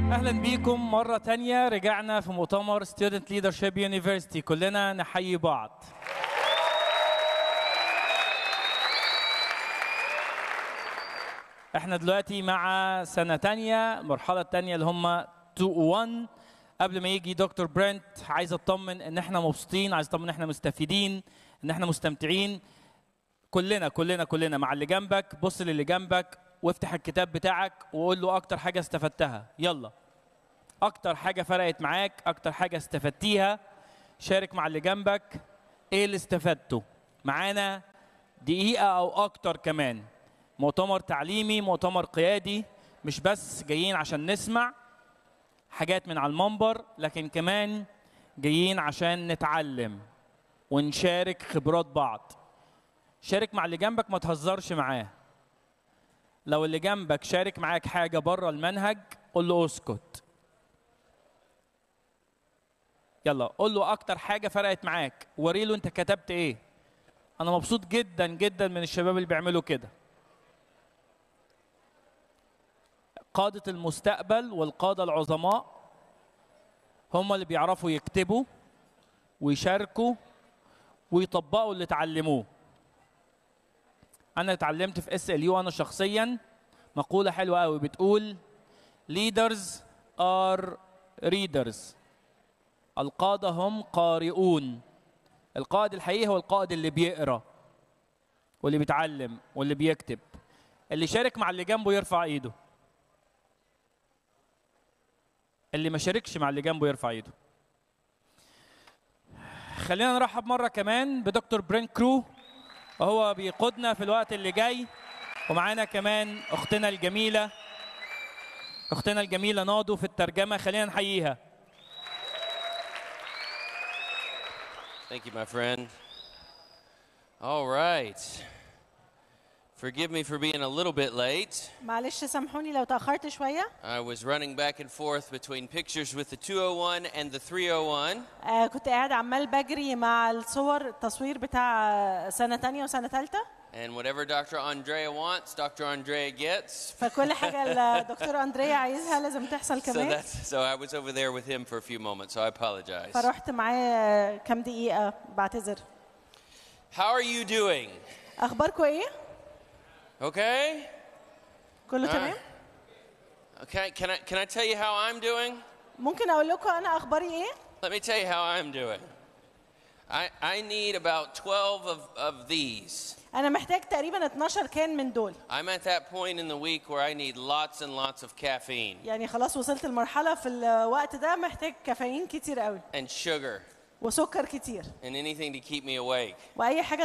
اهلا بيكم مره تانية رجعنا في مؤتمر Student Leadership University كلنا نحيي بعض احنا دلوقتي مع سنه تانية المرحله التانية اللي هم 2 1 قبل ما يجي دكتور برنت عايز اطمن ان احنا مبسوطين عايز اطمن ان احنا مستفيدين ان احنا مستمتعين كلنا كلنا كلنا مع اللي جنبك بص للي جنبك وافتح الكتاب بتاعك وقول له اكتر حاجه استفدتها يلا اكتر حاجه فرقت معاك اكتر حاجه استفدتيها شارك مع اللي جنبك ايه اللي استفدته معانا دقيقه او اكتر كمان مؤتمر تعليمي مؤتمر قيادي مش بس جايين عشان نسمع حاجات من على المنبر لكن كمان جايين عشان نتعلم ونشارك خبرات بعض شارك مع اللي جنبك ما تهزرش معاه لو اللي جنبك شارك معاك حاجة بره المنهج قول له اسكت يلا قول له أكتر حاجة فرقت معاك وري له أنت كتبت إيه أنا مبسوط جدا جدا من الشباب اللي بيعملوا كده قادة المستقبل والقادة العظماء هم اللي بيعرفوا يكتبوا ويشاركوا ويطبقوا اللي اتعلموه انا اتعلمت في اس ال يو انا شخصيا مقوله حلوه قوي بتقول leaders are readers القاده هم قارئون القائد الحقيقي هو القائد اللي بيقرا واللي بيتعلم واللي بيكتب اللي شارك مع اللي جنبه يرفع ايده اللي ما شاركش مع اللي جنبه يرفع ايده خلينا نرحب مره كمان بدكتور برين كرو وهو بيقودنا في الوقت اللي جاي ومعانا كمان اختنا الجميله اختنا الجميله ناضو في الترجمه خلينا نحييها Thank you, my friend. All right. Forgive me for being a little bit late. معلش سامحوني لو تأخرت شوية I was running back and forth between pictures with the 201 and the 301. آه كنت قاعد عمال بجري مع الصور التصوير بتاع سنة تانية وسنة تالتة And whatever Dr. Andrea wants, Dr. Andrea gets. فكل حاجة الدكتور أندريا عايزها لازم تحصل So كمان that's so I was over there with him for a few moments, so I apologize. فرحت معاه كام دقيقة بعتذر How are you doing? أخباركم إيه؟ Okay? كله آه. تمام؟ Okay, can I can I tell you how I'm doing? ممكن أقول لكم أنا أخباري إيه؟ Let me tell you how I'm doing. I, I need about 12 of, of these. أنا محتاج تقريبا 12 كان من دول I'm at that point in the week where I need lots and lots of caffeine يعني خلاص وصلت المرحلة في الوقت ده محتاج كافيين كتير قوي and sugar وسكر كتير and anything to keep me awake. وأي حاجة